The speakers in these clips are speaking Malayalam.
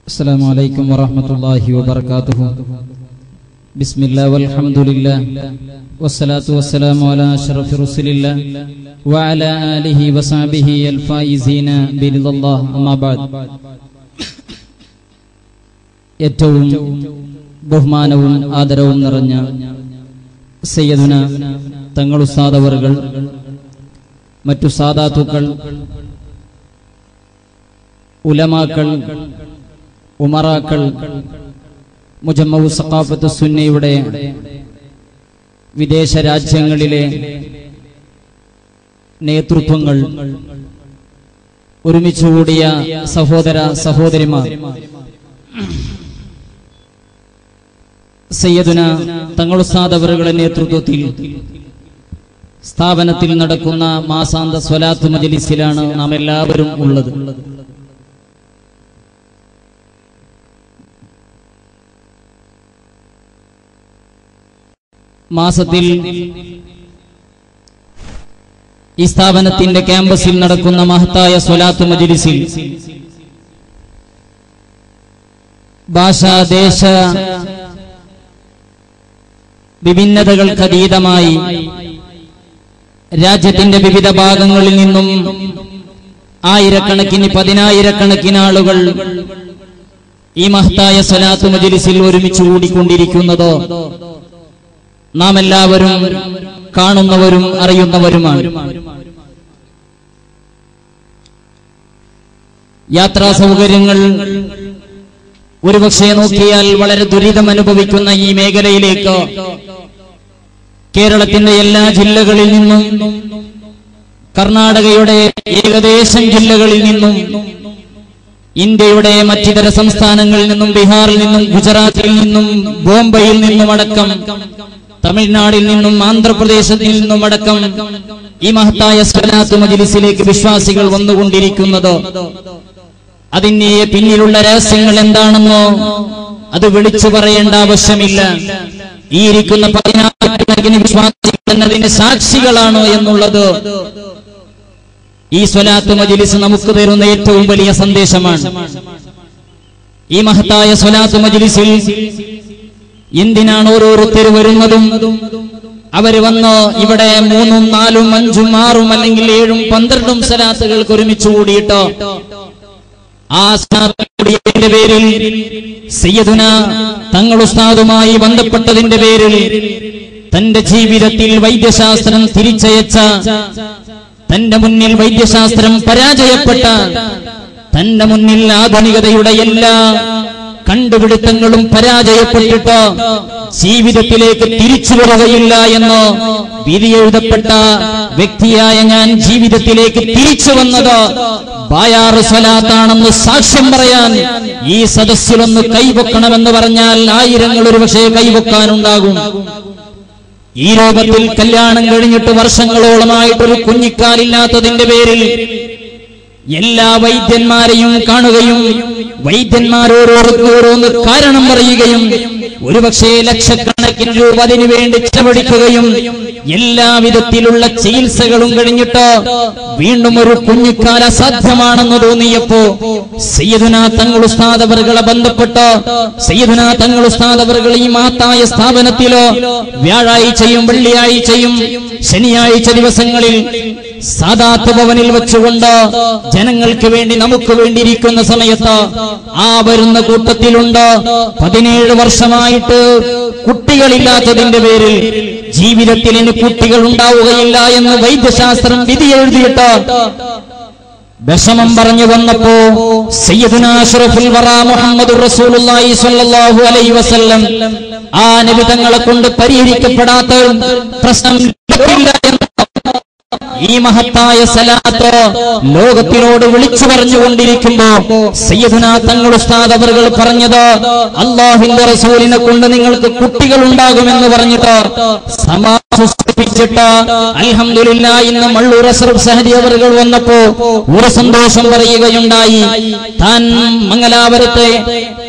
السلام عليكم ورحمة الله وبركاته بسم الله والحمد لله والصلاة والسلام على أشرف رسل الله وعلى آله وصحبه الفائزين برضا الله أما بعد ഏറ്റവും ബഹുമാനവും ആദരവും നിറഞ്ഞ സയ്യദുന തങ്ങൾ ഉസ്താദവറുകൾ മറ്റു സാദാത്തുക്കൾ ഉലമാക്കൾ ഉമറാക്കൾ മുജമ്മു സഖാഫത്ത് സുന്നയുടെ വിദേശ രാജ്യങ്ങളിലെ നേതൃത്വങ്ങൾ ഒരുമിച്ചുകൂടിയ സഹോദര സഹോദരിമാർ സയ്യദുന തങ്ങളുസാദവറുകളുടെ നേതൃത്വത്തിൽ സ്ഥാപനത്തിൽ നടക്കുന്ന മാസാന്ത സ്വലാത്ത് മജലിസിലാണ് നാം എല്ലാവരും ഉള്ളത് മാസത്തിൽ ഈ സ്ഥാപനത്തിന്റെ ക്യാമ്പസിൽ നടക്കുന്ന മഹത്തായ സ്വലാത്ത് മജിലിസിൽ ഭാഷ ദേശ വിഭിന്നതകൾക്കതീതമായി രാജ്യത്തിന്റെ വിവിധ ഭാഗങ്ങളിൽ നിന്നും ആയിരക്കണക്കിന് പതിനായിരക്കണക്കിന് ആളുകൾ ഈ മഹത്തായ സ്വലാത്ത് മജിലിസിൽ ഒരുമിച്ച് കൂടിക്കൊണ്ടിരിക്കുന്നതോ നാം എല്ലാവരും കാണുന്നവരും അറിയുന്നവരുമാണ് യാത്രാ സൗകര്യങ്ങൾ ഒരുപക്ഷെ നോക്കിയാൽ വളരെ ദുരിതം അനുഭവിക്കുന്ന ഈ മേഖലയിലേക്ക് കേരളത്തിന്റെ എല്ലാ ജില്ലകളിൽ നിന്നും കർണാടകയുടെ ഏകദേശം ജില്ലകളിൽ നിന്നും ഇന്ത്യയുടെ മറ്റിതര സംസ്ഥാനങ്ങളിൽ നിന്നും ബീഹാറിൽ നിന്നും ഗുജറാത്തിൽ നിന്നും ബോംബെയിൽ നിന്നും അടക്കം തമിഴ്നാടിൽ നിന്നും ആന്ധ്രാപ്രദേശത്തിൽ നിന്നും അടക്കം ഈ മഹത്തായ സ്വലാത്ത് മജിലിസിലേക്ക് വിശ്വാസികൾ വന്നുകൊണ്ടിരിക്കുന്നത് അതിന്റെ പിന്നിലുള്ള രഹസ്യങ്ങൾ എന്താണെന്നോ അത് വിളിച്ചു പറയേണ്ട ആവശ്യമില്ല ഈ ഇരിക്കുന്ന പതിനായിരക്കണക്കിന് വിശ്വാസികൾ എന്നതിന്റെ സാക്ഷികളാണോ എന്നുള്ളത് ഈ സ്വലാത്ത് മജിലിസ് നമുക്ക് തരുന്ന ഏറ്റവും വലിയ സന്ദേശമാണ് ഈ മഹത്തായ സ്വലാത്ത് മജിലിസിൽ എന്തിനാണ് ഓരോരുത്തർ വരുന്നതും അവര് വന്ന് ഇവിടെ മൂന്നും നാലും അഞ്ചും ആറും അല്ലെങ്കിൽ ഏഴും പന്ത്രണ്ടും സലാത്തുകൾക്ക് ഒരുമിച്ച് കൂടിയിട്ട് ആ സ്ഥാപനത്തിന്റെ പേരിൽ സയ്യദുന തങ്ങൾ ഉസ്താദുമായി ബന്ധപ്പെട്ടതിന്റെ പേരിൽ തന്റെ ജീവിതത്തിൽ വൈദ്യശാസ്ത്രം തിരിച്ചയച്ച തന്റെ മുന്നിൽ വൈദ്യശാസ്ത്രം പരാജയപ്പെട്ട തന്റെ മുന്നിൽ ആധുനികതയുടെ എല്ലാ കണ്ടുപിടുത്തങ്ങളും പരാജയപ്പെട്ടിട്ട് ജീവിതത്തിലേക്ക് തിരിച്ചു വരികയില്ല എന്ന് വിധിയെഴുതപ്പെട്ട വ്യക്തിയായ ഞാൻ ജീവിതത്തിലേക്ക് തിരിച്ചു വന്നത് ബായാറ് സ്വലാത്താണെന്ന് സാക്ഷ്യം പറയാൻ ഈ സദസ്സിലൊന്ന് കൈവെക്കണമെന്ന് പറഞ്ഞാൽ ആയിരങ്ങൾ ഒരുപക്ഷെ കൈവെക്കാനുണ്ടാകും ഈ രൂപത്തിൽ കല്യാണം കഴിഞ്ഞിട്ട് വർഷങ്ങളോളമായിട്ടൊരു കുഞ്ഞിക്കാലില്ലാത്തതിന്റെ പേരിൽ എല്ലാ വൈദ്യന്മാരെയും കാണുകയും വൈദ്യന്മാരോരോർക്ക് ഓരോന്ന് കാരണം പറയുകയും ഒരുപക്ഷെ ലക്ഷക്കണക്കിന് രൂപ അതിനു വേണ്ടി ചെലവഴിക്കുകയും എല്ലാവിധത്തിലുള്ള ചികിത്സകളും കഴിഞ്ഞിട്ട് വീണ്ടും ഒരു കുഞ്ഞിക്കാൽ അസാധ്യമാണെന്ന് തോന്നിയപ്പോ സയ്യദുന തങ്ങൾ ഉസ്താദവറുകളെ ബന്ധപ്പെട്ട് സയ്യദുന തങ്ങൾ ഉസ്താദവറുകൾ ഈ മാത്തായ സ്ഥാപനത്തിലോ വ്യാഴാഴ്ചയും വെള്ളിയാഴ്ചയും ശനിയാഴ്ച ദിവസങ്ങളിൽ സാദാത്ത് ഭവനിൽ വെച്ചുകൊണ്ട് ജനങ്ങൾക്ക് വേണ്ടി നമുക്ക് വേണ്ടി ഇരിക്കുന്ന സമയത്ത് ആ വരുന്ന കൂട്ടത്തിലുണ്ട് പതിനേഴ് വർഷമായിട്ട് കുട്ടികളില്ലാത്തതിന്റെ പേരിൽ ജീവിതത്തിൽ ഇനി കുട്ടികൾ ഉണ്ടാവുകയില്ല എന്ന് വൈദ്യശാസ്ത്രം വിധി എഴുതിയിട്ട് വിഷമം പറഞ്ഞു വന്നപ്പോ സയ്യിദുന അഷ്റഫുൽ വറ മുഹമ്മദ് റസൂലുള്ളാഹി സ്വല്ലല്ലാഹു അലൈഹി വസല്ലം ആ നബി തങ്ങളെ കൊണ്ട് പരിഹരിക്കപ്പെടാത്ത പ്രശ്നം ഇല്ല എന്ന് ഈ മഹത്തായ സലാത്ത് ലോകത്തിനോട് വിളിച്ചു പറഞ്ഞുകൊണ്ടിരിക്കുമ്പോ സയ്യദുന തങ്ങൾ ഉസ്താദ് അവർ പറഞ്ഞത് അള്ളാഹിന്റെ റസൂലിനെ കൊണ്ട് നിങ്ങൾക്ക് കുട്ടികൾ ഉണ്ടാകുമെന്ന് പറഞ്ഞിട്ട് സമാസിപ്പിച്ചിട്ട് അൽഹംദുലില്ലാ ഇന്ന് മള്ളൂർ അസ്രഫ് സഹദി അവർ വന്നപ്പോ ഒരു സന്തോഷം പറയുകയുണ്ടായി താൻ മംഗലാപുരത്തെ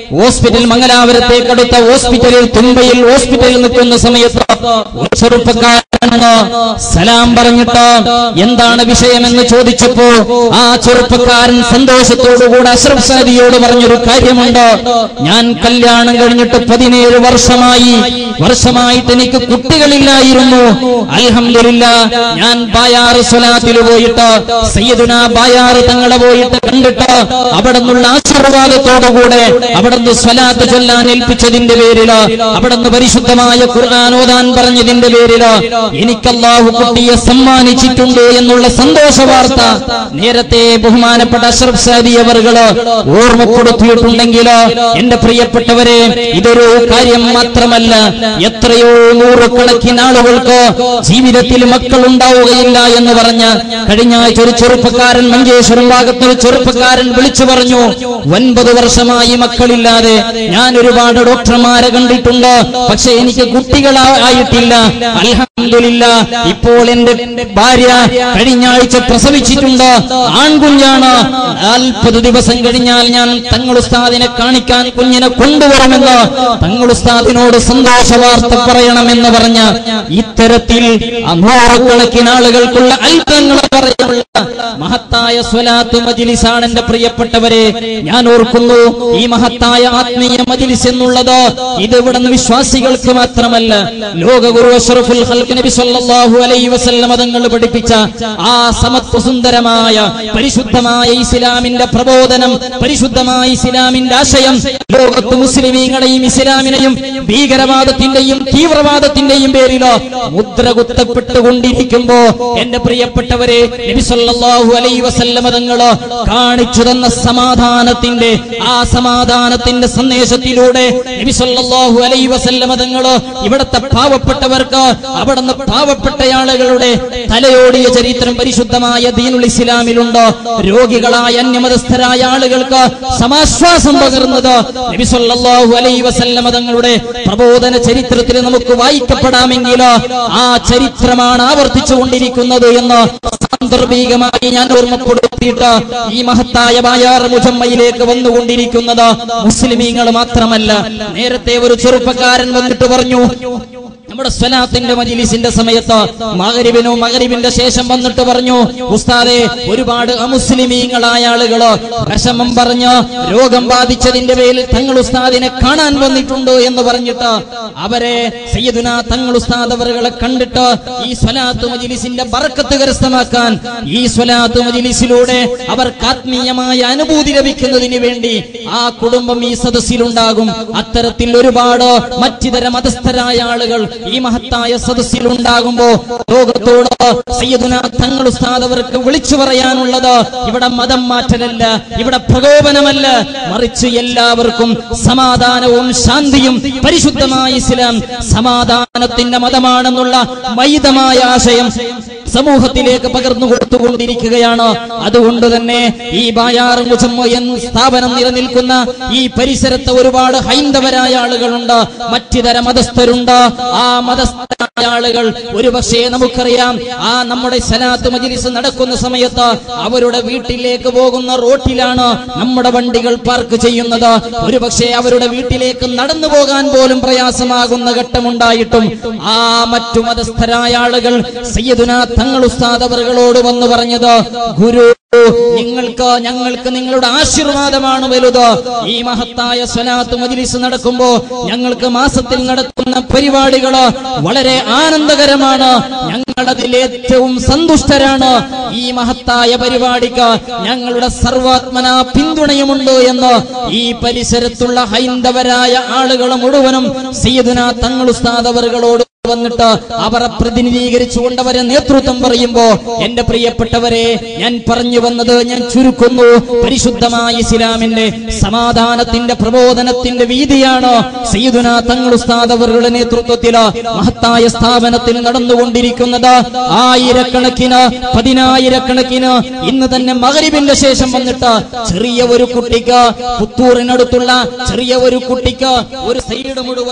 ഹോസ്പിറ്റൽ മംഗലാപുരത്തേക്ക് അടുത്ത ഹോസ്പിറ്റലിൽ തുമ്പയിൽ ഹോസ്പിറ്റലിൽ നിൽക്കുന്ന സമയത്ത് ഒരു ചെറുപ്പക്കാരനെന്ന് സലാം പറഞ്ഞിട്ട് എന്താണ് വിഷയമെന്ന് ചോദിച്ചപ്പോ ആ ചെറുപ്പക്കാരൻ സന്തോഷത്തോടുകൂടെ അഷ്റഫ് സാദിയോട് പറഞ്ഞൊരു കാര്യമുണ്ട് ഞാൻ കല്യാണം കഴിഞ്ഞിട്ട് പതിനേഴ് വർഷമായി വർഷമായിട്ട് എനിക്ക് കുട്ടികളില്ലായിരുന്നു അൽഹംദുലില്ല ഞാൻ ബായാറ് സ്വലാത്തിൽ പോയിട്ട് സയ്യദുന ബായാറ് തങ്ങളെ പോയിട്ട് കണ്ടിട്ട് അവിടെ നിന്നുള്ള ആശീർവാദത്തോടുകൂടെ അവിടെ നിന്ന് സ്വലാത്ത് ചൊല്ലാൻ ഏൽപ്പിച്ചതിന്റെ പേരില് അവിടെ നിന്ന് പരിശുദ്ധമായ ഖുർആൻ ഓതാൻ പറഞ്ഞതിന്റെ പേരില് എനിക്ക് അല്ലാഹു കുട്ടിയെ സമ്മാനിച്ചിട്ടുണ്ട് എന്നുള്ള സന്തോഷ വാർത്ത നേരത്തെ ബഹുമാനപ്പെട്ട അഷ്റഫ് സാദി അവർകള് ഓർമ്മപ്പെടുത്തിയിട്ടുണ്ടെങ്കിൽ എന്റെ പ്രിയപ്പെട്ടവരെ ഇതൊരു കാര്യം മാത്രമല്ല എത്രയോ നൂറുകണക്കിന് ആളുകൾക്ക് ജീവിതത്തിൽ മക്കൾ ഉണ്ടാവുകയില്ല എന്ന് പറഞ്ഞ് കഴിഞ്ഞ ആഴ്ച ഒരു ചെറുപ്പക്കാരൻ മഞ്ചേശ്വരം ഭാഗത്ത് ഒരു ചെറുപ്പക്കാരൻ വിളിച്ചു പറഞ്ഞു ഒൻപത് വർഷമായി മക്കളില്ലാതെ ഞാൻ ഒരുപാട് ഡോക്ടർമാരെ കണ്ടിട്ടുണ്ട് പക്ഷെ എനിക്ക് കുട്ടികളായിട്ടില്ല അൽഹംദുലില്ല ഇപ്പോൾ എന്റെ ഭാര്യ കഴിഞ്ഞ ആഴ്ച പ്രസവിച്ചിട്ടുണ്ട് ആൺകുഞ്ഞാണ് നാൽപ്പത് ദിവസം കഴിഞ്ഞാൽ ഞാൻ തങ്ങൾ ഉസ്താദിനെ കാണിക്കാൻ കുഞ്ഞിനെ കൊണ്ടുവരുമെന്ന് തങ്ങൾ ഉസ്താദിനോട് സന്തോഷ വാർത്ത പറയണമെന്ന് പറഞ്ഞ ഇത്തരത്തിൽ നൂറുകണക്കിന് ആളുകൾക്കുള്ള അത്ഭുതങ്ങൾ പറയാനുള്ള മഹത്തായ സ്വലാത്ത് മജിലിസാണ് എന്റെ പ്രിയപ്പെട്ടവരെ ഞാൻ ഓർക്കുന്നു ഈ മഹത്തായ ആത്മീയ മജിലിസ് എന്നുള്ളത് ഇത് ഇവിടുന്ന് വിശ്വാസികൾക്ക് മാത്രമല്ല ലോകഗുരു അഷ്റഫുൽ ഖൽഖ് നബി സല്ലല്ലാഹു അലൈഹി വസല്ലം തങ്ങൾ പഠിപ്പിച്ച ആ സമത്വ സുന്ദരമായ പരിശുദ്ധമായ ഇസ്ലാമിന്റെ പ്രബോധനം പരിശുദ്ധമായ ഇസ്ലാമിന്റെ ആശയം ലോകത്ത് മുസ്ലിമീങ്ങളെയും ഇസ്ലാമിനെയും ഭീകരവാദത്തിന്റെയും തീവ്രവാദത്തിന്റെയും പേരിലോ മുദ്ര കുത്തപ്പെട്ടുകൊണ്ടിരിക്കുമ്പോ എന്റെ പ്രിയപ്പെട്ടവരെ നബി സല്ലല്ലാഹു അലൈഹി വസല്ലമ തങ്ങള് കാണിച്ചു തന്ന സമാധാനത്തിന്റെ ആ സമാധാനത്തിന്റെ സന്ദേശത്തിലൂടെ നബി സല്ലല്ലാഹു അലൈഹി വസല്ലമ തങ്ങള് ഇവിടത്തെ പാവപ്പെട്ടവർക്ക് അവിടുന്ന് പാവപ്പെട്ട ആളുകളുടെ തലയോടിയ ചരിത്രം പരിശുദ്ധമായ ദീനുൽ ഇസ്ലാമിലുണ്ട് രോഗികളായ അന്യമതസ്ഥരായ ആളുകൾക്ക് സമാശ്വാസം പകർന്നത് നബി സല്ലല്ലാഹു അലൈഹി വസല്ലമ തങ്ങളുടെ പ്രബോധന ചരിത്രത്തിൽ നമുക്ക് വായിക്കപ്പെടാമെങ്കിൽ ആ ചരിത്രമാണ് ആവർത്തിച്ചുകൊണ്ടിരിക്കുന്നത് എന്ന് സാന്ദർഭികമായി ഞാൻ ഓർമ്മപ്പെടുത്തിയിട്ട് ഈ മഹത്തായ ബായാർ മുജമ്മയിലേക്ക് വന്നുകൊണ്ടിരിക്കുന്നത് മുസ്ലിമീങ്ങൾ മാത്രമല്ല നേരത്തെ ഒരു ചെറുപ്പക്കാരൻ വന്നിട്ട് പറഞ്ഞു നമ്മുടെ സ്വലാത്തിന്റെ മജിലിസിന്റെ സമയത്ത് മകരിബിനോ മകരിബിന്റെ ശേഷം വന്നിട്ട് പറഞ്ഞു ഉസ്താദെ ഒരുപാട് അമുസ്ലിമീങ്ങളായ ആളുകള് വിഷമം പറഞ്ഞ് രോഗം ബാധിച്ചതിന്റെ പേരിൽ തങ്ങൾ ഉസ്താദിനെ കാണാൻ വന്നിട്ടുണ്ട് എന്ന് പറഞ്ഞിട്ട് അവരെ സയ്യദുന തങ്ങൾ ഉസ്താദ് അവരുകളെ കണ്ടിട്ട് ഈ സ്വലാത്ത് മജിലിസിന്റെ ബർക്കത്ത് കരസ്ഥമാക്കാൻ ഈ സ്വലാത്ത് മജിലിസിലൂടെ അവർക്ക് ആത്മീയമായ അനുഭൂതി ലഭിക്കുന്നതിന് വേണ്ടി ആ കുടുംബം ഈ സദസ്സിലുണ്ടാകും അത്തരത്തിൽ ഒരുപാട് മറ്റിതര മതസ്ഥരായ ആളുകൾ ഈ മഹത്തായ സദസ്സിൽ ഉണ്ടാകുമ്പോ ലോകത്തോട് സയ്യദുന തങ്ങൾ ഉസ്താദ് അവർക്ക് വിളിച്ചു പറയാനുള്ളത് ഇവിടെ മതം മാറ്റലല്ല ഇവിടെ പ്രകോപനമല്ല മറിച്ച് എല്ലാവർക്കും സമാധാനവും ശാന്തിയും പരിശുദ്ധമായ ഇസ്ലാം സമാധാനത്തിന്റെ മതമാണെന്നുള്ള മൈതമായ ആശയം സമൂഹത്തിലേക്ക് പകർന്നു കൊടുത്തുകൊണ്ടിരിക്കുകയാണ് അതുകൊണ്ട് തന്നെ ഈ ബായാർ മുജമ്മ എന്ന സ്ഥാപനം നിലനിൽക്കുന്ന ഈ പരിസരത്ത് ഒരുപാട് ഹൈന്ദവരായ ആളുകളുണ്ട് മറ്റിതര മതസ്ഥരുണ്ട് ആ മതസ്ഥരായ ആളുകൾ ഒരുപക്ഷേ നമുക്കറിയാം ആ നമ്മുടെ സലാത്ത് മജിലിസ് നടക്കുന്ന സമയത്ത് അവരുടെ വീട്ടിലേക്ക് പോകുന്ന റോട്ടിലാണ് നമ്മുടെ വണ്ടികൾ പാർക്ക് ചെയ്യുന്നത് ഒരുപക്ഷേ അവരുടെ വീട്ടിലേക്ക് നടന്നു പോകാൻ പോലും പ്രയാസമാകുന്ന ഘട്ടമുണ്ടായിട്ടും ആ മറ്റു മതസ്ഥരായ ആളുകൾ സയ്യദുന തങ്ങൾ ഉസ്താദ് അവറുകളോട് വന്നു പറഞ്ഞത് ഗുരു നിങ്ങൾക്ക് ഞങ്ങൾക്ക് നിങ്ങളുടെ ആശീർവാദമാണ് വലുത് ഈ മഹത്തായ സ്വലാത്ത് മജിലിസ് നടക്കുമ്പോ ഞങ്ങൾക്ക് മാസത്തിൽ നടത്തുന്ന പരിപാടികള് വളരെ ആനന്ദകരമാണ് ഞങ്ങൾ അതിൽ ഏറ്റവും സന്തുഷ്ടരാണ് ഈ മഹത്തായ പരിപാടിക്ക് ഞങ്ങളുടെ സർവാത്മന പിന്തുണയുമുണ്ട് എന്ന് ഈ പരിസരത്തുള്ള ഹൈന്ദവരായ ആളുകൾ മുഴുവനും സയ്യിദുന തങ്ങൾ ഉസ്താദ് അവറുകളോട് വന്നിട്ട് അവരെ പ്രതിനിധീകരിച്ചുകൊണ്ട് അവരെ നേതൃത്വം പറയുമ്പോ എന്റെ പ്രിയപ്പെട്ടവരെ ഞാൻ പറഞ്ഞു വന്നത് ഞാൻ ചുരുക്കുന്നു പരിശുദ്ധമായ ഇസ്ലാമിന്റെ സമാധാനത്തിന്റെ പ്രബോധനത്തിന്റെ വീതിയാണ് സയ്യിദുന തങ്ങൾ ഉസ്താദ് അവരുടെ നേതൃത്വത്തിൽ മഹത്തായ സ്ഥാപനത്തിൽ നടന്നുകൊണ്ടിരിക്കുന്നത് ആയിരക്കണക്കിന് പതിനായിരക്കണക്കിന് ഇന്ന് തന്നെ മകരിബിന്റെ ശേഷം വന്നിട്ട് ചെറിയ ഒരു കുട്ടിക്ക് പുത്തൂറിനടുത്തുള്ള ചെറിയ ഒരു കുട്ടിക്ക് ഒരു സൈഡ് മുഴുവൻ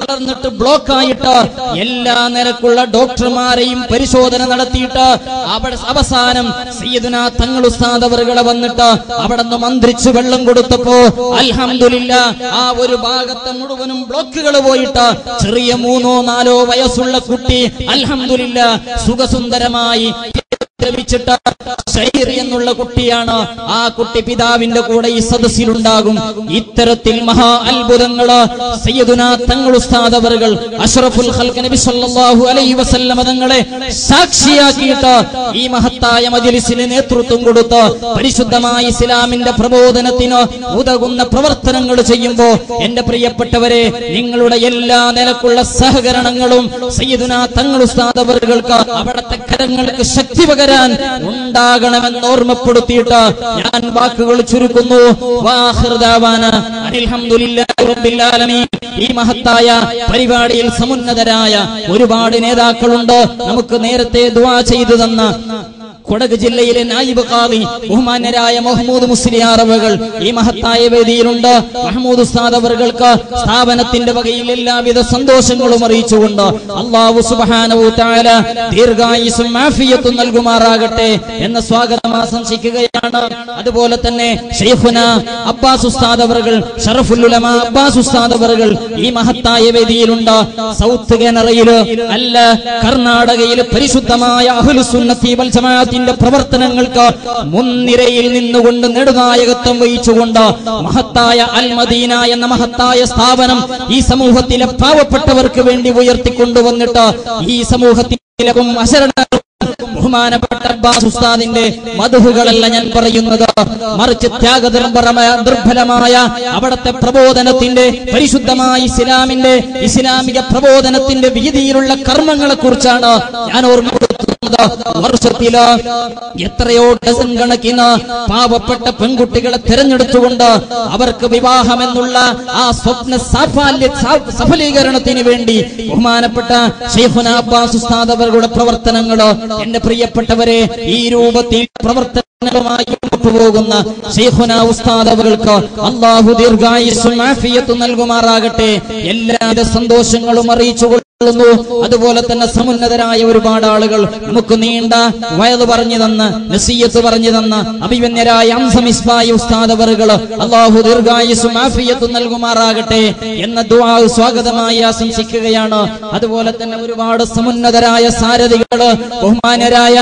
വളർന്നിട്ട് ബ്ലോക്ക് ആയിട്ട് എല്ലാ നിലക്കുള്ള ഡോക്ടർമാരെയും പരിശോധന നടത്തിയിട്ട് അവിടെ അവസാനം സയ്യിദുന തങ്ങൾ ഉസ്താദ് അവറുകളെ വന്നിട്ട് അവിടെ നിന്ന് മന്ത്രിച്ച് വെള്ളം കൊടുത്തപ്പോ അൽഹംദുലില്ല ആ ഒരു ഭാഗത്തെ മുഴുവനും ബ്ലോക്കുകൾ പോയിട്ട് ചെറിയ മൂന്നോ നാലോ വയസ്സുള്ള കുട്ടി അൽഹംദുലില്ല സുഖസുന്ദരമായി ലഭിച്ചിട്ട് ഷൈർ എന്നുള്ള കുട്ടിയാണ് ആ കുട്ടി പിതാവിന്റെ കൂടെ ഈ സദസ്സിലുണ്ടാകും ഇത്തരത്തിൽ മഹാ അത്ഭുതങ്ങള് സയ്യിദുന തങ്ങൾ ഉസ്താദ് അവറുകൾ അഷ്റഫുൽ ഖൽഖ് നബി സല്ലല്ലാഹു അലൈഹി വസല്ലമ തങ്ങളെ സാക്ഷിയാക്കിയിട്ട് ഈ മഹത്തായ മജ്ലിസിന് നേതൃത്വം കൊടുത്ത് പരിശുദ്ധമായ ഇസ്ലാമിന്റെ പ്രബോധനത്തിന് ഉതകുന്ന പ്രവർത്തനങ്ങൾ ചെയ്യുമ്പോ എന്റെ പ്രിയപ്പെട്ടവരെ നിങ്ങളുടെ എല്ലാ നിലക്കുള്ള സഹകരണങ്ങളും സയ്യിദുന തങ്ങൾ ഉസ്താദ് അവറുകൾക്ക് അവിടത്തെ കരങ്ങൾക്ക് ശക്തി പകരാൻ ഉണ്ടാകണമെന്ന് ഓർമ്മപ്പെടുത്തിയിട്ട് ഞാൻ വാക്കുകൾ ചുരുക്കുന്നു വാഹിർ ദഅവാന അൽഹംദുലില്ലാഹി റബ്ബിൽ ആലമീൻ ഈ മഹത്തായ പരിപാടിയിൽ സമുന്നതരായ ഒരുപാട് നേതാക്കളുണ്ട് നമുക്ക് നേരത്തെ ദുആ ചെയ്തു തന്ന കൊടക് ജില്ലയിലെ നായിബ് ഖാദി ബഹുമാന്യരായ മുഹമ്മൂദ് മുസ്ലിയാർ അവകൾ ഈ മഹത്തായ വേദിയിലുണ്ട് മഹമ്മൂദ് ഉസ്താദ് അവർക്ക് സ്ഥാപനത്തിന്റെ വകയിൽ എല്ലാവിധ സന്തോഷങ്ങളും അറിയിച്ചുകൊണ്ട് അള്ളാഹു സുബ്ഹാനഹു തആല ദീർഘായുസും ആഫിയത്തും നൽകുമാറാകട്ടെ എന്ന സ്വാഗതം ആശംസിക്കുകയാണ് അതുപോലെ തന്നെ ഷെയ്ഖുന അബ്ബാസ് ഉസ്താദ് അവറുകൾ ഷറഫുൽ ഉലമ അബ്ബാസ് ഉസ്താദ് അവറുകൾ ഈ മഹത്തായ വേദിയിലുണ്ട് സൗത്ത് കേനറയില് അല്ല കർണാടകയില് പരിശുദ്ധമായ അഹ്ലുസുന്നത്തി വൽ ജമാഅത്തിന്റെ പ്രവർത്തനങ്ങൾക്ക് മുൻനിരയിൽ നിന്നുകൊണ്ട് നെടുനായകത്വം വഹിച്ചുകൊണ്ട് മഹത്തായ അൽ മദീന എന്ന മഹത്തായ സ്ഥാപനം ഈ സമൂഹത്തിലെ പാവപ്പെട്ടവർക്ക് വേണ്ടി ഉയർത്തിക്കൊണ്ടുവന്നിട്ട് ഈ സമൂഹത്തിലെ അശരണ ബഹുമാനപ്പെട്ട അബ്ബാസ് ഉസ്താദിന്റെ മധുഹുകളല്ല ഞാൻ പറയുന്നത് മറിച്ച് ത്യാഗദർഭരമായ ദുർബലമായ അവിടത്തെ പ്രബോധനത്തിന്റെ പരിശുദ്ധമായ ഇസ്ലാമിന്റെ ഇസ്ലാമിക പ്രബോധനത്തിന്റെ വീതിയിലുള്ള കർമ്മങ്ങളെ കുറിച്ചാണ് ഞാൻ ഓർമ്മപ്പെടുത്തുന്നത് വർഷത്തില് എത്രയോ ഡസൻ കണക്കിന് പാവപ്പെട്ട പെൺകുട്ടികളെ തെരഞ്ഞെടുത്തുകൊണ്ട് അവർക്ക് വിവാഹമെന്നുള്ള ആ സ്വപ്ന സാഫല്യ സാ- സഫലീകരണത്തിന് വേണ്ടി ബഹുമാനപ്പെട്ട ഷെയ്ഖുന അബ്ബാസ് ഉസ്താദ് അവരുടെ പ്രവർത്തനങ്ങള് എന്റെ പ്രിയപ്പെട്ടവരെ ഈ രൂപത്തിൽ പ്രവർത്തനങ്ങളുമായി മുന്നോട്ട് പോകുന്ന ഷെയ്ഖുന ഉസ്താദ് അവർക്ക് അള്ളാഹു ദീർഘായുസ്സും ആഫിയത്തും നൽകുമാറാകട്ടെ എല്ലാവിധ സന്തോഷങ്ങളും അറിയിച്ചു കൊള്ളുന്നു അതുപോലെ തന്നെ സമുന്നതരായ ഒരുപാട് ആളുകൾ നമുക്ക് നീണ്ട വയത് പറഞ്ഞു തന്ന് നസീയത്ത് പറഞ്ഞു തന്ന അഭിമന്യരായ അംസമിസ്ബായി ഉസ്താദ് അവറുകൾ അള്ളാഹു ദീർഘായുസ്സും ആഫിയത്തും നൽകുമാറാകട്ടെ എന്ന ദുആ സ്വാഗതമായി ആശംസിക്കുകയാണ് അതുപോലെ തന്നെ ഒരുപാട് സമുന്നതരായ സാരഥികള് ബഹുമാനരായ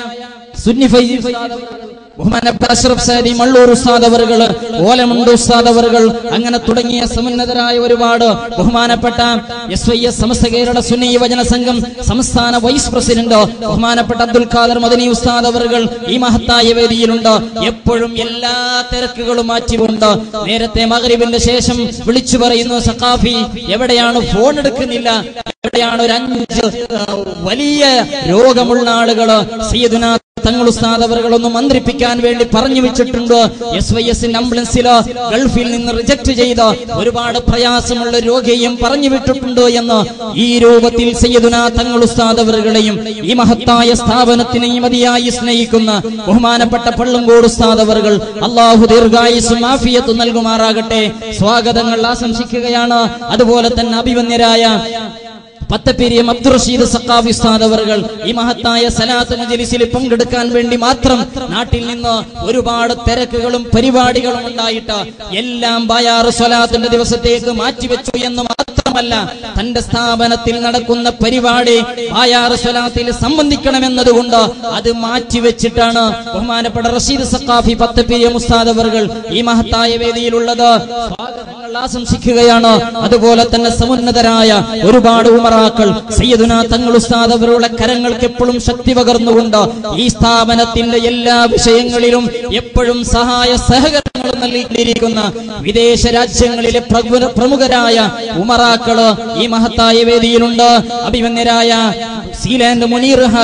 സുന്നി ഫൈസി ഉസ്താദ് അവറുകൾ, ബഹുമാനപ്പെട്ട അഷ്റഫ് സാരി മള്ളൂർ ഉസ്താദ് അവറുകള് ഓലമുണ്ട് ഉസ്താദ് അവറുകൾ അങ്ങനെ തുടങ്ങിയ സമുന്നതരായ ഒരുപാട് ബഹുമാനപ്പെട്ട S Y S Samastha Kerala Sunni Yuvajana Sangham സംസ്ഥാന വൈസ് പ്രസിഡന്റ് ബഹുമാനപ്പെട്ട അബ്ദുൽ ഖാദർ മദനി ഉസ്താദ് അവറുകൾ ഈ മഹത്തായ വേദിയിലുണ്ട് എപ്പോഴും എല്ലാ തിരക്കുകളും മാറ്റിക്കൊണ്ട് നേരത്തെ മകരിബിന്റെ ശേഷം വിളിച്ചു പറയുന്നു സഖാഫി എവിടെയാണ് ഫോൺ എടുക്കുന്നില്ല എവിടെയാണ് ഒരു അഞ്ച് ആ, വലിയ രോഗമുള്ള ആളുകള് സയ്യിദുന തങ്ങൾ ഉസ്താദ് അവരുകളൊന്ന് മന്ത്രിപ്പിക്കാൻ വേണ്ടി പറഞ്ഞു വെച്ചിട്ടുണ്ട് എസ് വൈ എസിന്റെ ആംബുലൻസില് ഗൾഫിൽ നിന്ന് റിജക്ട് ചെയ്ത ഒരുപാട് പ്രയാസമുള്ള രോഗിയെയും പറഞ്ഞു വിട്ടിട്ടുണ്ട് എന്ന് ഈ രൂപത്തിൽ സയ്യിദുന തങ്ങൾ ഉസ്താദ് അവരുകളെയും ഈ മഹത്തായ സ്ഥാപനത്തിനെയും അതിയായി സ്നേഹിക്കുന്ന ബഹുമാനപ്പെട്ട പള്ളുങ്കോട് ഉസ്താദ് അവറുകൾ അള്ളാഹു ദീർഘായുസും ആഫിയത്തും നൽകുമാറാകട്ടെ സ്വാഗതങ്ങൾ ആശംസിക്കുകയാണ് അതുപോലെ തന്നെ അഭിമന്യരായ പത്തപ്പിരിയം അബ്ദുൾ റഷീദ് സക്കാഫി ഉസ്താദ് അവറുകൾ ഈ മഹത്തായ സലാത്ത് മജലിസിൽ പങ്കെടുക്കാൻ വേണ്ടി മാത്രം നാട്ടിൽ നിന്ന് ഒരുപാട് തിരക്കുകളും പരിപാടികളും ഉണ്ടായിട്ട് എല്ലാം ബയാറ് സ്വലാത്തിന്റെ ദിവസത്തേക്ക് മാറ്റിവെച്ചു എന്ന് മാത്രമല്ല തന്റെ സ്ഥാപനത്തിൽ നടക്കുന്ന പരിപാടി ബയാറ് സ്വലാത്തിൽ സംബന്ധിക്കണമെന്നതുകൊണ്ട് അത് മാറ്റിവെച്ചിട്ടാണ് ബഹുമാനപ്പെട്ട റഷീദ് സക്കാഫി പത്തപ്പിരിയം ഉസ്താദ് അവറുകൾ ഈ മഹത്തായ വേദിയിലുള്ളത് സ്വാഗതങ്ങൾ ആശംസിക്കുകയാണ് അതുപോലെ തന്നെ സമുന്നതരായ ഒരുപാട് ഉമറാക്കൾ സയ്യദുന തങ്ങൾ ഉസ്താദ് അവരുടെ കരങ്ങൾക്ക് എപ്പോഴും ശക്തി പകർന്നുകൊണ്ട് ഈ സ്ഥാപനത്തിന്റെ എല്ലാ വിഷയങ്ങളിലും എപ്പോഴും സഹായ സഹകരണങ്ങളും നൽകിയിരിക്കുന്ന വിദേശ രാജ്യങ്ങളിലെ പ്രഗു- പ്രമുഖരായ ഉമറാക്കള് ഈ മഹത്തായ വേദിയിലുണ്ട് അഭിമന്യരായ സീലാൻഡ് മുനീർ ഹാജി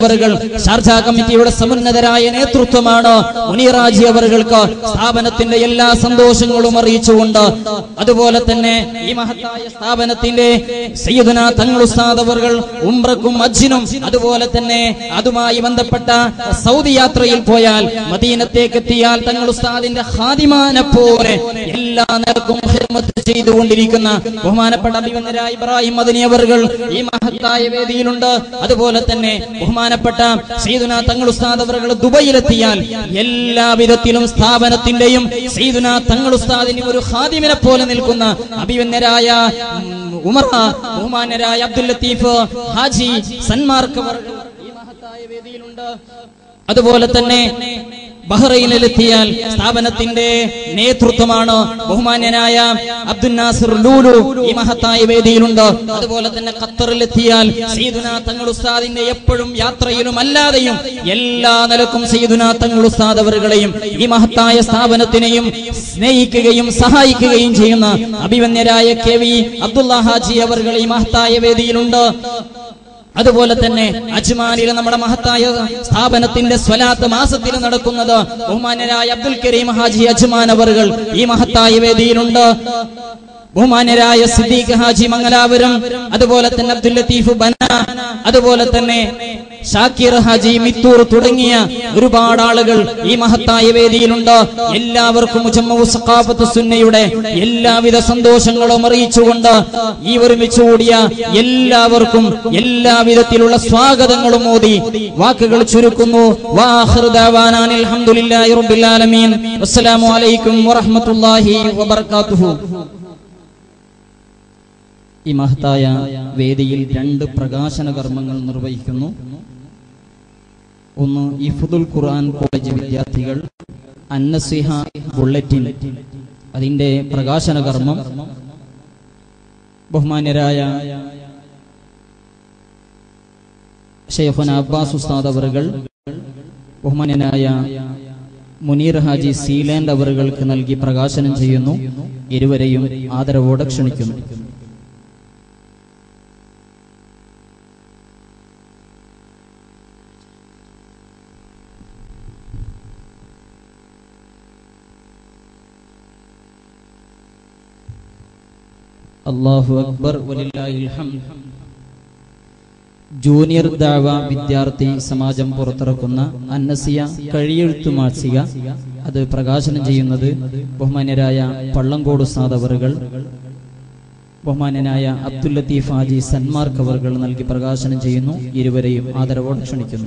അവറുകൾ ഷാർജ കമ്മിറ്റിയുടെ സമുന്നതരായ നേതൃത്വമാണ് മുനീറാജി അവറുകൾക്ക് സ്ഥാപനത്തിന്റെ എല്ലാ സന്തോഷങ്ങളും അറിയിച്ചുകൊണ്ട് അതുപോലെ തന്നെ ഈ മഹത്തായ സ്ഥാപനത്തിന്റെ സയ്യിദുന തങ്ങൾ ഉസ്താദ് അവറുകൾ ഉംറക്കും അജ്ജിനും അതുപോലെ തന്നെ അതുമായി ബന്ധപ്പെട്ട സൗദി യാത്രയിൽ പോയാൽ മദീനത്തേക്ക് എത്തിയാൽ തങ്ങൾ ഉസ്താദിന്റെ ഹാദിമാനെ പോലെ എല്ലാ നിലക്കും ഹിദ്മത്ത് ചെയ്തുകൊണ്ടിരിക്കുന്ന ബഹുമാനപ്പെട്ട അഭിമന്യരായ ഇബ്രാഹിം മദനി അവറുകൾ ഈ മഹത്തായ വേദിയിലുണ്ട് അതുപോലെ തന്നെ ബഹുമാനപ്പെട്ട സീദുന തങ്ങൾ ഉസ്താദ് അവറുകൾ ദുബൈയിലെത്തിയാൽ എല്ലാ വിധത്തിലും സ്ഥാപനത്തിന്റെയും സീദുന തങ്ങൾ ഉസ്താദിന് ഒരു ഹാദിമിനെ പോലെ നിൽക്കുന്ന അഭിമന്യരായ ഉം, ഉമർ ബഹുമാനരായ അബ്ദുൽ ലത്തീഫ് ഹാജി സന്മാർക്ക് അവറുകൾ ഈ മഹത്തായ വേദിയിലുണ്ട് അതുപോലെ തന്നെ ബഹ്റൈനിലെത്തിയാൽ സ്ഥാപനത്തിന്റെ നേതൃത്വമാണ് ബഹുമാന്യനായ അബ്ദുൽ നാസിർ ലൂലു ഈ മഹത്തായ വേദിയിലുണ്ട് അതുപോലെ തന്നെ ഖത്തറിലെത്തിയാൽ സയ്യിദുന തങ്ങൾ ഉസ്താദിന്റെ എപ്പോഴും യാത്രയിലും അല്ലാതെയും എല്ലാ നിലക്കും സയ്യിദുന തങ്ങൾ ഉസ്താദ് അവരുകളെയും ഈ മഹത്തായ സ്ഥാപനത്തിനെയും സ്നേഹിക്കുകയും സഹായിക്കുകയും ചെയ്യുന്ന അഭിമന്യരായ കെ വി അബ്ദുള്ള ഹാജി അവർകൾ ഈ മഹത്തായ വേദിയിലുണ്ട് അതുപോലെ തന്നെ അജ്മാനിൽ നമ്മുടെ മഹത്തായ സ്ഥാപനത്തിന്റെ സ്വലാത്ത് മാസത്തിൽ നടക്കുന്നത് ബഹുമാന്യരായ അബ്ദുൽ കരീം ഹാജി അജ്മാൻ അവറുകൾ ഈ മഹത്തായ വേദിയിലുണ്ട് ബഹുമാന്യരായ സിദ്ദീഖ് ഹാജി മംഗലാപുരം അതുപോലെ തന്നെ അബ്ദുൽ ലത്തീഫ് ബന അതുപോലെ തന്നെ ഷാക്കിർ ഹാജി മിത്തൂർ തുടങ്ങിയ ഒരുപാട് ആളുകൾ ഈ മഹത്തായ വേദിയിലുണ്ട് എല്ലാവർക്കും മുജമ്മു സഖാഫത്ത് സുന്നയുടെ എല്ലാവിധ സന്തോഷങ്ങളും അറിയിച്ചുകൊണ്ട് ഈ ഒരുമിച്ച് കൂടിയ എല്ലാവർക്കും എല്ലാവിധത്തിലുള്ള സ്വാഗതങ്ങളും മോദി വാക്കുകൾ ചുരുക്കുന്നു വാഹിർ ദഅവാനാ അൽഹംദുലില്ലാഹി റബ്ബിൽ ആലമീൻ അസ്സലാമു അലൈക്കും വറഹ്മത്തുള്ളാഹി വബറകാതുഹു ഈ മഹത്തായ വേദിയിൽ രണ്ട് പ്രകാശന കർമ്മങ്ങൾ നിർവഹിക്കുന്നു ഒന്ന് ഇഫുദുൽ ഖുർആൻ കോളേജ് വിദ്യാർത്ഥികൾ അന്നസിഹ ബുള്ളറ്റിൻ അതിന്റെ പ്രകാശന കർമ്മം ബഹുമാന്യരായ ഷെയ്ഖുന അബ്ബാസ് ഉസ്താദ് അവറുകൾ ബഹുമാന്യനായ മുനീർ ഹാജി സീലാൻഡ് അവറുകൾക്ക് നൽകി പ്രകാശനം ചെയ്യുന്നു ഇരുവരെയും ആദരവോടെ ക്ഷണിക്കുന്നു അള്ളാഹു അക്ബർ വലില്ലാഹിൽ ഹംദ് ജൂനിയർ ദാവ വിദ്യാർത്ഥി സമാജം പുറത്തിറക്കുന്ന അന്നസിയ കഴിയെഴുത്തു മാസിക അത് പ്രകാശനം ചെയ്യുന്നത് ബഹുമാന്യരായ പള്ളങ്കോട് സാദവറുകൾ ബഹുമാന്യനായ അബ്ദുൽ ലത്തീഫ് ഹാജി സന്മാർക്ക് അവറുകൾ നൽകി പ്രകാശനം ചെയ്യുന്നു ഇരുവരെയും ആദരവോടെ ക്ഷണിക്കുന്നു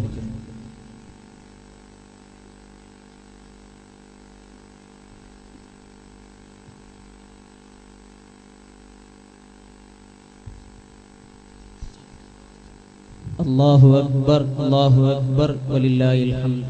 അല്ലാഹു അക്ബർ അല്ലാഹു അക്ബർ വലില്ലാഹിൽ ഹംദ്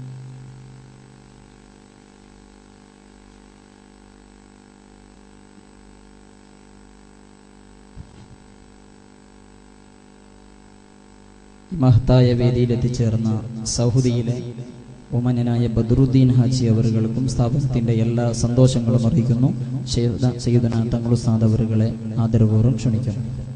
മഹത്തായ വേദിയിൽ എത്തിച്ചേർന്ന സൗദിയിലെ ഒമനായ ബദ്രുദ്ദീൻ ഹാജി അവറുകൾക്കും സ്ഥാപനത്തിന്റെ എല്ലാ സന്തോഷങ്ങളും അറിയിക്കുന്നു സയ്യിദന തങ്ങളുസാദ് അവറുകളെ ആദരപൂർവ്വം ക്ഷണിക്കുന്നു